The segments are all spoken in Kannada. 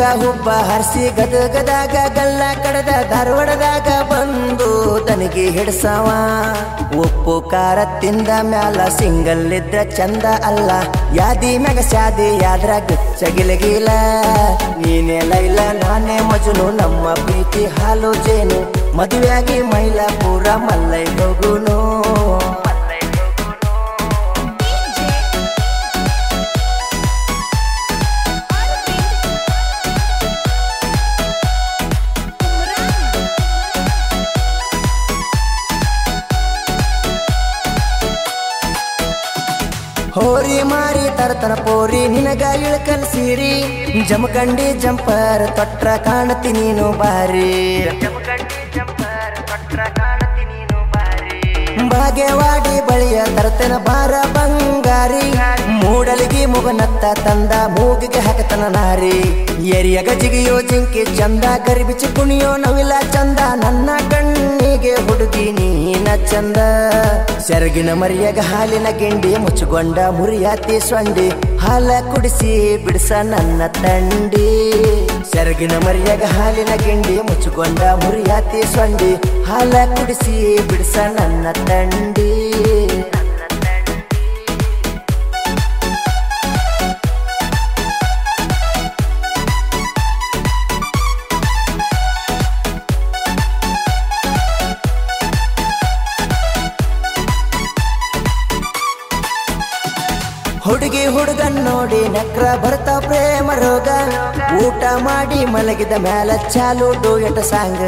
ಹುಬ್ಬ ಹರ್ಸಿ ಗದಗದಾಗ ಗಲ್ಲ ಕಡದ ಧಾರವಾಡದಾಗ ಬಂದು ತನಗೆ ಹಿಡ್ಸವ ಉಪ್ಪು ಖಾರ ತಿಂದ ಮ್ಯಾಲ ಸಿಂಗಲ್ ಇದ್ರ ಚಂದ ಅಲ್ಲ ಯಾದಿ ಮ್ಯಾಗ ಸ್ಯಾದಿ ಯಾದ್ರ ಗುಚ್ಚಗಿಲಗಿಲ ನೀನೇ ಲೈಲ ನಾನೇ ಮಜುನು ನಮ್ಮ ಪ್ರೀತಿ ಹಾಲು ಜೇನು ಮದುವೆಯಾಗಿ ಮೈಲಾಪುರ ಮಲ್ಲೈ ಹೋಗುನು ಹೋರಿ ಮಾರಿ ತರತನ ಪೋರಿ ನಿನಗ ಇಳಕಲ್ ಸೀರಿ ಜಮಖಂಡಿ ಜಂಪರ್ ತೊಟ್ರ ಕಾಣತಿ ನೀನು ಬಾರಿ ಬಾಗೇವಾಡಿ ಬಳಿಯ ತರತನ ಬಾರ ಬಂಗಾರಿ ಮೂಡಲಿಗೆ ಮುಗನತ್ತ ತಂದ ಮೂಗಿಗೆ ಹಾಕತನ ನಾರಿ ಎರಿಯಗ ಜಿಗಿಯೋ ಜಿಂಕಿ ಚಂದ ಕರಿಬಿಚ್ಚಿ ಕುಣಿಯೋ ನವಿಲ ಚಂದ ನನ್ನ ಕಣ್ಣಿಗೆ ಹುಡುಗಿ ನೀನ ಚಂದ ಸೆರಗಿನ ಮರಿಯಗ ಹಾಲಿನ ಗಿಂಡಿ ಮುಚ್ಚುಗೊಂಡ ಮುರಿಯಾತಿ ಸೊಂಡಿ ಹಾಲ ಕುಡಿಸಿ ಬಿಡಿಸ ನನ್ನ ತಂಡಿ ಸೆರಗಿನ ಮರಿಯಗ ಹಾಲಿನ ಗಿಂಡಿ ಮುಚ್ಚುಗೊಂಡ ಮುರಿಯಾತಿ ಸೊಂಡಿ ಹಾಲ ಕುಡಿಸಿ ಬಿಡಿಸ ನನ್ನ ತಂಡಿ ಹುಡುಗಿ ಹುಡುಗನ್ ನೋಡಿ ನಕ್ರ ಬರ್ತಾವ ಪ್ರೇಮ ರೋಗ ಊಟ ಮಾಡಿ ಮಲಗಿದ ಮ್ಯಾಲ ಚಾಲು ಡೂಯಟ ಸಾಂಗ್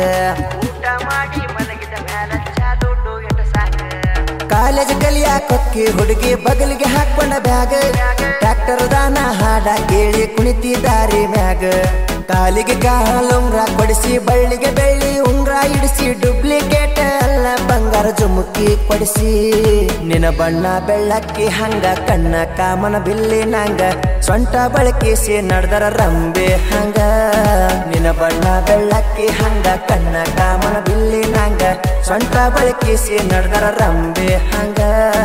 ಕಾಲೇಜ್ ಕಲಿಯಾಕೊಕ್ಕಿ ಹುಡುಗಿ ಬಗಲಿಗೆ ಹಾಕೊಂಡ ಬ್ಯಾಗ್ ಟ್ರ್ಯಾಕ್ಟರ್ ದಾನ ಹಾಡ ಕೇಳಿ ಕುಣಿತಿದಾರಿ ಮ್ಯಾಗ ಕಾಲಿಗೆ ಕಾಲುಂಗ್ರ ಕೊಡಿಸಿ ಬಳ್ಳಿಗೆ ಬೆಳ್ಳಿ ಉಂಗ್ರ ಇಡಿಸಿ ಡುಪ್ಲಿಕೇಟ್ ಅಲ್ಲ ಬಂಗಾರ ಜುಮುಕಿ ಕೊಡಿಸಿ ನಿನ ಬಣ್ಣ ಬೆಳ್ಳಕ್ಕಿ ಹಂಗ ಕಣ್ಣ ಕಾಮನ ಬಿಲ್ಲಿ ನಂಗ ಸೊಂಟ ಬಳಕಿಸಿ ನಡ್ದರ ರಂಬೆ ಹಂಗ ನಿನ ಬಣ್ಣ ಬೆಳ್ಳಕ್ಕಿ ಹಂಗ ಕಣ್ಣ ಕಾಮನ ಬಿಲ್ಲಿ ನಂಗ ಸೊಂಟ ಬಳಕಿಸಿ ನಡ್ದರ ರಂಬೆ ಹಂಗ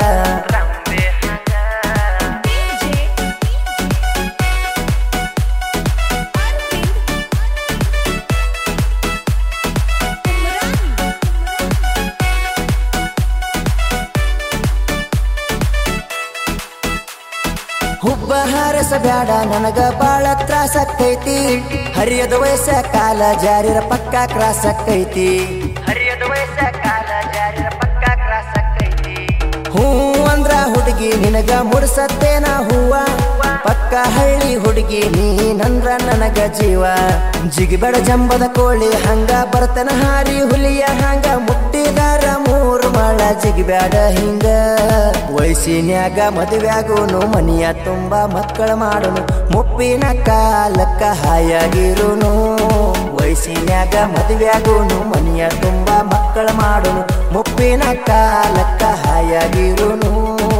ಹುಬ್ಬ ಹಾರಸ ಬ್ಯಾಡ ನನಗ ಬಾಳ ತ್ರಾಸ ಆಕ್ಕೈತಿ ಹರಿಯದ ವಯಸ್ಸ ಕಾಲ ಜಾರಿರ ಪಕ್ಕ ಕ್ರಾಸ್ ಆಕ್ಕೈತಿ ಹರಿಯದ ವಯಸ್ಸ ಕಾಲ ಜಾರಿರ ಪಕ್ಕ ಕ್ರಾಸ್ ಆಕ್ಕೈತಿ ಹೂ ಅಂದ್ರ ಹುಡುಗಿ ನಿನಗ ಮುಡ್ಸತ್ತೇನ ಹೂವ ಪಕ್ಕ ಹಳ್ಳಿ ಹುಡುಗಿ ನೀನಂದ್ರ ನನಗ ಜೀವ ಜಿಗಿಬೇಡ ಜಂಬದ ಕೋಳಿ ಹಂಗ ಬರ್ತನ ಹಾರಿ ಹುಲಿಯ ಹಂಗ ಮುಟ್ಟಿದಾರ ಮೂರು ಮಾಳ ಜಿಗಿಬ್ಯಾಡ ಹಿಂಗ ವಯಸ್ಸಿನ್ಯಾಗ ಮದುವೆಯಾಗುನು ಮನಿಯ ತುಂಬ ಮಕ್ಕಳ ಮಾಡುನು ಮುಪ್ಪಿನ ಕಾಲಕ್ಕ ಹಾಯಾಗಿರುನು ವಯಸ್ಸಿನ್ಯಾಗ ಮದುವೆಯಾಗುನು ಮನಿಯ ತುಂಬ ಮಕ್ಕಳ ಮಾಡುನು ಮುಪ್ಪಿನ ಕಾಲಕ್ಕ ಹಾಯಾಗಿರುನು